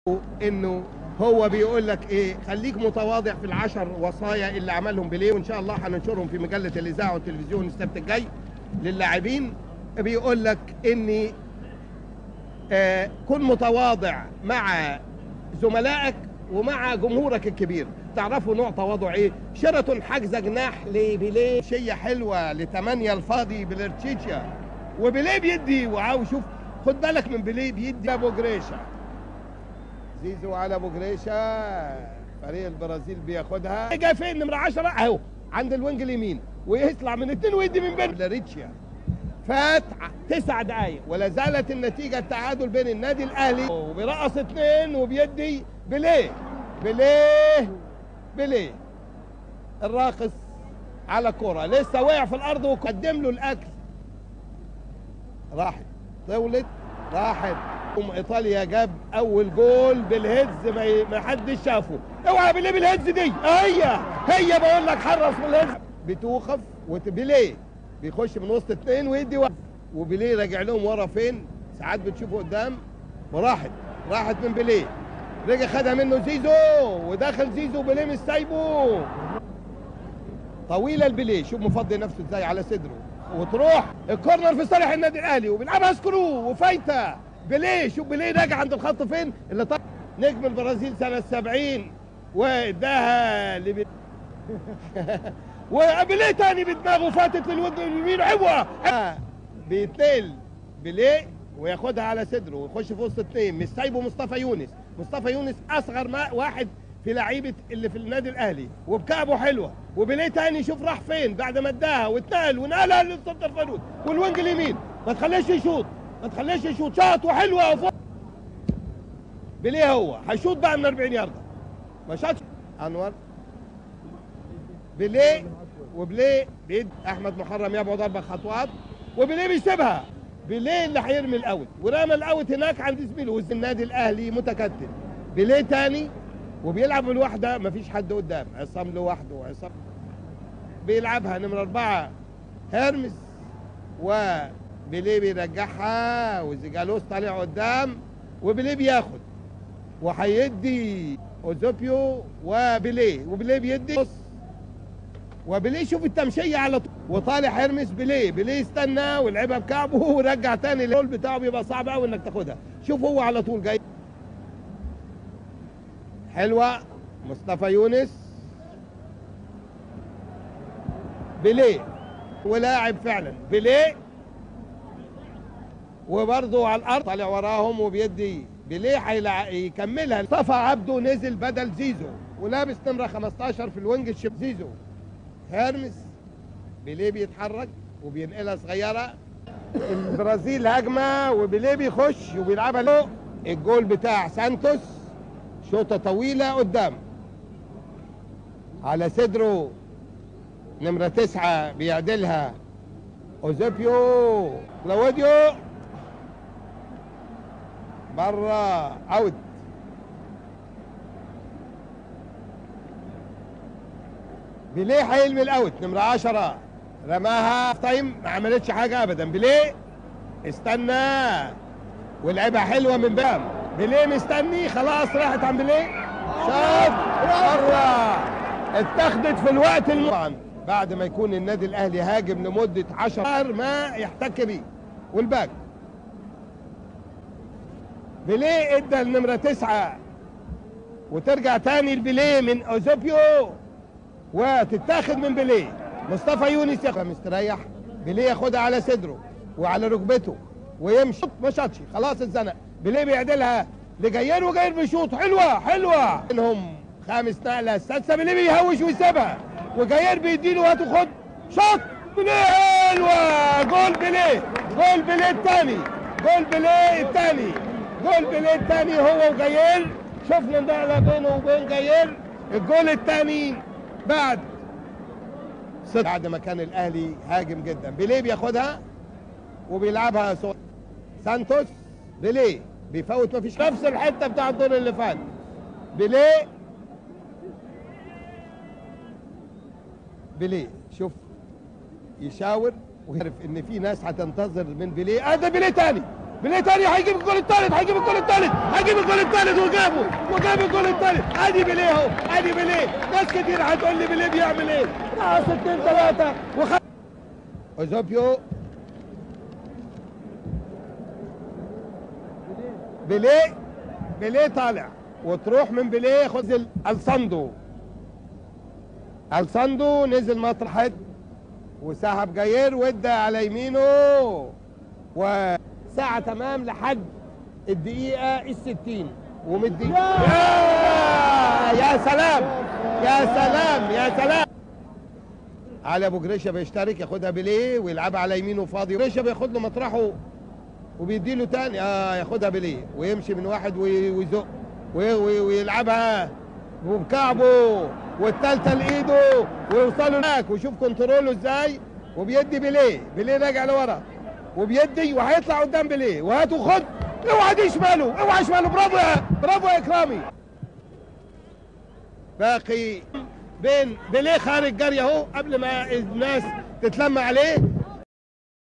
انه هو بيقول لك ايه خليك متواضع في العشر وصايا اللي عملهم بليه وان شاء الله هننشرهم في مجله الاذاعه والتلفزيون السبت الجاي للاعبين بيقول لك اني آه كن متواضع مع زملائك ومع جمهورك الكبير تعرفوا نوع تواضع ايه شيراتون حجز جناح لبيليه شيه حلوه لتمانية الفاضي بالارتشيتشا وبيليه بيدي وعاوز شوف خد بالك من بيليه بيدي ابو جريشه زيزو على ابو جريشه فريق البرازيل بياخدها جاي فين نمره 10 اهو عند الوينج اليمين ويطلع من اثنين ويدي من بين لاريتشيا فات تسع دقايق ولا زالت النتيجه التعادل بين النادي الاهلي وبيرقص اثنين وبيدي بليه بليه بليه الراقص على كرة لسه وقع في الارض وقدم له الاكل راحت طولت راحت ام ايطاليا جاب اول جول بالهيدز ما ي- ما حدش شافه اوعى بليه بالهيدز دي هي هي بقول لك حرص من الهيدز بتوقف وبليه بيخش من وسط اتنين ويدي واحد وبليه راجع لهم ورا فين ساعات بتشوفه قدام وراحت راحت من بليه رجع خدها منه زيزو ودخل زيزو بليه مش سايبه طويله البليه شوف مفضي نفسه ازاي على صدره وتروح الكورنر في صالح النادي الاهلي وبيلعبها سكرو وفايته بليه شوف بليه راجع عند الخط فين اللي طلع نجم البرازيل سنه 70 واداها لبي... وبليه تاني بدماغه فاتت للوجه اليمين عوه بيتنقل بليه وياخدها على صدره ويخش في وسط اثنين مش سايبه مصطفى يونس مصطفى يونس اصغر ما واحد في لعيبه اللي في النادي الاهلي وبكعبه حلوه وبليه تاني شوف راح فين بعد ما اداها واتنقل ونقلها للسلطه الفانوس والوينج اليمين ما تخليش يشوط ما تخليش يشوط شاط وحلوه وفوق بليه هو هيشوط بقى من 40 يارده ما شاطش انور بليه وبليه بيد احمد محرم يبعد اربع خطوات وبليه بيسيبها بليه اللي هيرمي الاوت ورمى الاوت هناك عند زميله وز- النادي الاهلي متكتل بليه تاني وبيلعب بالوحده مفيش حد قدام عصام لوحده وعصام بيلعبها نمرة أربعة هيرمس وبيليه بيرجعها وزيجالوس طالع قدام وبيليه بياخد وهيدي اوزوبيو وبيليه وبيليه بيدي بص وبيليه شوف التمشيه على طول وطالع هيرمس بيليه بيليه يستنى ويلعبها بكعبه ورجع تاني الجول بتاعه بيبقى صعب قوي انك تاخدها شوف هو على طول جاي حلوه مصطفى يونس بيليه ولاعب فعلا بيليه وبرضه على الارض طالع وراهم وبيدي بيليه هيلع- يكملها مصطفى عبده نزل بدل زيزو ولابس نمره 15 في الوينج الشب زيزو هيرمس بيليه بيتحرك وبينقلها صغيره البرازيل هجمه وبيليه بيخش وبيلعبها له الجول بتاع سانتوس شوطه طويله قدام على صدره نمرة تسعة بيعدلها اوزيبيو كلاوديو برا اوت بيليه هيلمي الاوت نمرة عشرة رماها تايم ما عملتش حاجة ابدا بيليه استنى ولعبها حلوة من بام بيليه مستني خلاص راحت عن بيليه شاط بره اتاخدت في الوقت الم... طبعا بعد ما يكون النادي الاهلي هاجم لمدة 10 ما يحتك بيه والباك بيليه ادى النمرة تسعة وترجع تاني البيليه من اوزوبيو وتتاخد من بيليه مصطفى يونس ياخد مستريح بيليه ياخدها على صدره وعلى ركبته ويمشي ما شاطش خلاص اتزنق بيليه بيعدلها لجير وجير بيشوط حلوه حلوه منهم خامس نقله السادسه بيليه بيهوش ويسيبها وجير بيديله هات وخد شوط بيليه حلوه جول بيليه جول بيليه الثاني جول بيليه الثاني جول بيليه الثاني هو وجير شفنا النقله بينه وبين جير الجول الثاني بعد ست بعد ما كان الاهلي هاجم جدا بيليه بياخدها وبيلعبها سو... سانتوس بيليه بيفوت مفيش نفس الحته بتاع الدور اللي فات بيليه بيليه شوف يشاور ويعرف ان في ناس هتنتظر من بيليه اه ده بيليه تاني بيليه تاني هيجيب الجول الثالث هيجيب الجول الثالث هيجيب الجول الثالث وجابه وجاب الجول الثالث ادي بيليه اهو ادي بيليه ناس كتير هتقول لي بيليه بيعمل ايه راس اتنين ثلاثه وخ... اوزوبيو بيليه بيليه طالع وتروح من بيليه خد الساندو الساندو نزل مطرح وسحب جاير وادى على يمينه وساعة تمام لحد الدقيقة الستين ومدي يا يا سلام يا سلام يا سلام علي ابو جريشه بيشترك ياخدها بليه ويلعبها على يمينه فاضي جريشه بياخد له مطرحه وبيدي له تاني اه ياخدها بليه ويمشي من واحد وي- ويزق وي- وي- ويلعبها وبكعبه والتالتة لايده ويوصلوا هناك ويشوف كنتروله ازاي وبيدي بليه بليه راجع لورا وبيدي وهيطلع قدام بليه وهاتوا خد اوعى دي شماله اوعى شماله برافو يا برافو يا اكرامي باقي بين بيليه خارج جري اهو قبل ما الناس تتلم عليه